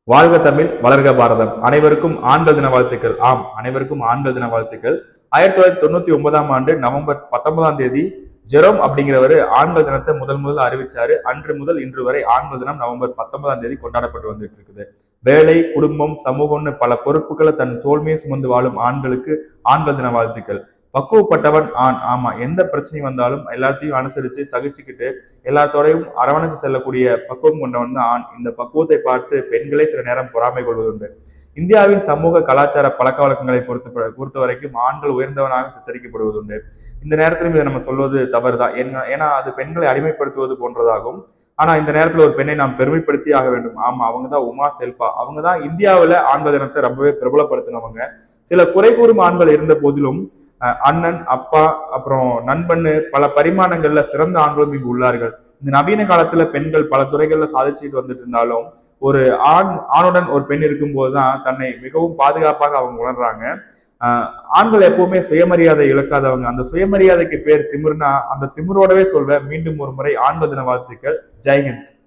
வாழ்க தமிழ் வளர்க பாரதம் அனைவருக்கும் ஆண்கள் தின வாழ்த்துக்கள் ஆம் அனைவருக்கும் ஆண்கள் தின வாழ்த்துக்கள் ஆயிரத்தி தொள்ளாயிரத்தி தொண்ணூத்தி ஒன்பதாம் ஆண்டு நவம்பர் பத்தொன்பதாம் தேதி ஜெரோம் அப்படிங்கிறவர் ஆண்கள் தினத்தை முதல் முதல்ல அறிவிச்சாரு அன்று முதல் இன்று வரை ஆண்கள் தினம் நவம்பர் பத்தொன்பதாம் தேதி கொண்டாடப்பட்டு வந்துட்டு இருக்குது வேலை குடும்பம் சமூகம்னு பல பொறுப்புகளை தன் தோல்மையை சுமந்து வாழும் ஆண்களுக்கு ஆண்கள் தின வாழ்த்துக்கள் பக்குவப்பட்டவன் ஆண் ஆமா எந்த பிரச்சனை வந்தாலும் எல்லாத்தையும் அனுசரிச்சு சகிச்சுக்கிட்டு எல்லாத்தோடையும் அரவணைச்சு செல்லக்கூடிய பக்குவம் கொண்டவன் தான் ஆண் இந்த பக்குவத்தை பார்த்து பெண்களே சில நேரம் பொறாமை கொள்வதுண்டு இந்தியாவின் சமூக கலாச்சார பழக்க வழக்கங்களை பொறுத்த பொறுத்த வரைக்கும் ஆண்கள் உயர்ந்தவனாக சித்தரிக்கப்படுவதுண்டு இந்த நேரத்திலும் இதை நம்ம சொல்வது தவறுதான் ஏன்னா ஏன்னா அது பெண்களை அடிமைப்படுத்துவது போன்றதாகும் ஆனா இந்த நேரத்துல ஒரு பெண்ணை நாம் பெருமைப்படுத்தி ஆக வேண்டும் ஆமா அவங்க தான் உமா செல்ஃபா அவங்க தான் இந்தியாவுல ஆண்கள் தினத்தை ரொம்பவே பிரபலப்படுத்தினவங்க சில குறை கூறும் ஆண்கள் இருந்த போதிலும் அஹ், அண்ணன் அப்பா அப்புறம் நண்பன்னு பல பரிமாணங்கள்ல சிறந்த ஆண்களும் இங்கு உள்ளார்கள் இந்த நவீன காலத்துல பெண்கள் பல துறைகள்ல சாதிச்சுட்டு வந்துட்டு இருந்தாலும் ஒரு ஆண் ஆணுடன் ஒரு பெண் இருக்கும்போது தான் தன்னை மிகவும் பாதுகாப்பாக அவங்க உணர்றாங்க ஆஹ் ஆண்கள் எப்பவுமே சுயமரியாதை இழக்காதவங்க அந்த சுயமரியாதைக்கு பேர் திமிர்னா அந்த திமிரோடவே சொல்வேன் மீண்டும் ஒரு முறை ஆண்கள் தின வாழ்த்துக்கள் ஜெய்ஹிந்த்